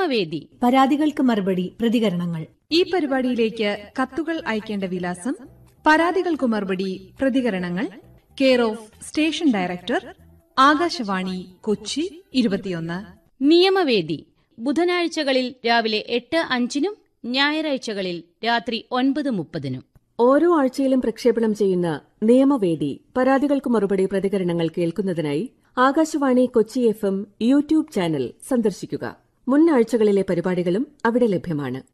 നിയമവേദി പരാതികൾക്ക് മറുപടി പ്രതികരണങ്ങൾ ഈ പരിപാടിയിലേക്ക് കത്തുകൾ അയക്കേണ്ട വിലാസം പരാതികൾക്കു മറുപടി പ്രതികരണങ്ങൾ care of station director Akashvani Kochi ഇരുപത്തിയൊന്ന് നിയമവേദി ബുധനാഴ്ചകളിൽ രാവിലെ എട്ട് അഞ്ചിനും ഞായറാഴ്ചകളിൽ രാത്രി ഒൻപത് മുപ്പതിനും ഓരോ ആഴ്ചയിലും പ്രക്ഷേപണം ചെയ്യുന്ന നിയമവേദി പരാതികൾക്ക് മറുപടി പ്രതികരണങ്ങൾ കേൾക്കുന്നതിനായി Akashvani Kochi F M YouTube channel സന്ദർശിക്കുക മുൻ ആഴ്ചകളിലെ പരിപാടികളും അവിടെ ലഭ്യമാണ്